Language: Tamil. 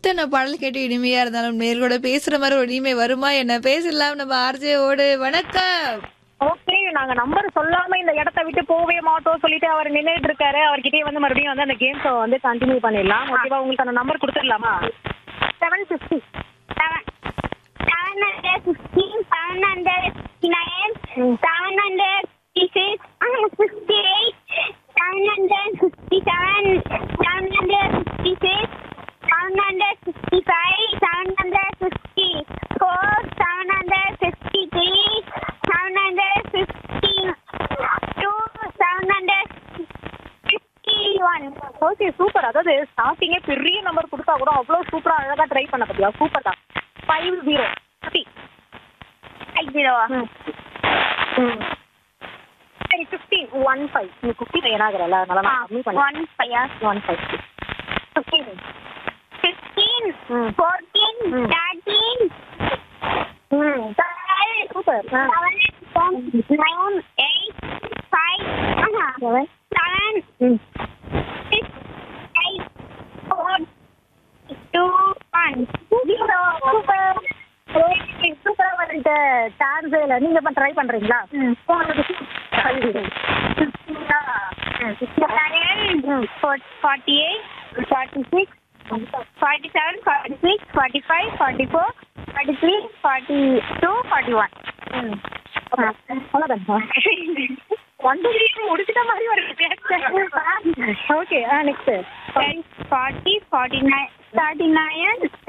எத்தனை பாடல் கேட்டு இனிமையா இருந்தாலும் நேர்களோட பேசுற மாதிரி ஒரு இனிமை வருமா என்ன பேசலாம் நம்ம ஆர்ஜே ஓடு வணக்கம் ஓகே நாங்க நம்பர் சொல்லாம இந்த இடத்த விட்டு போகவே மாட்டோம் சொல்லிட்டு அவர் நின்னுட்டு இருக்காரு அவர்கிட்டயே வந்து மறுபடியும் வந்து அந்த கேம்ஸ் வந்து கண்டினியூ பண்ணிடலாம் ஓகேவா உங்களுக்கு அந்த நம்பர் கொடுத்துடலாமா seven fifty seven seven hundred fifteen, seven hundred fifty-nine, seven hundred fifty-six, fifty-eight, seven hundred fifty-seven, seven hundred fifty-six, seven hundred fifty-five, seven hundred fifty-four, seven hundred fifty-three, seven hundred fifty-two, seven hundred fifty-one. Okay super அதாவது ஸ்டார்டிங்கே பெரிய நம்பர் கொடுத்தா கூட அவ்வளவு சூப்பரா அழகா ட்ரை பண்ண பத்தியா சூப்பர் தான் five zero fifty Five zero. சரி ஃபிஃப்டி ஒன் ஃபைவ் நீ ஃபிஃப்டி ஃபைவ் ஆகிறல அதனால நான் கம்மி பண்ணி One five. One five fifteen Fifteen, Hmm. fourteen, Hmm. thirteen, hmm twelve, super ஆ seven, nine, eight, five, uh-huh, seven seven, hmm six, eight, four, two, one. Zero. Super சூப்பரா வந்துட்டு சான்ஸே இல்லை நீங்க இப்ப ட்ரை பண்றீங்களா Seven, four- forty-eight, forty-six, forty-seven, forty-six, forty-five, forty-four, forty-three, forty-two, forty-one. வந்து முடிச்சிட்ட மாதிரி ஒரு ஓகே ஆ next Then forty, forty-nine, thirty-nine,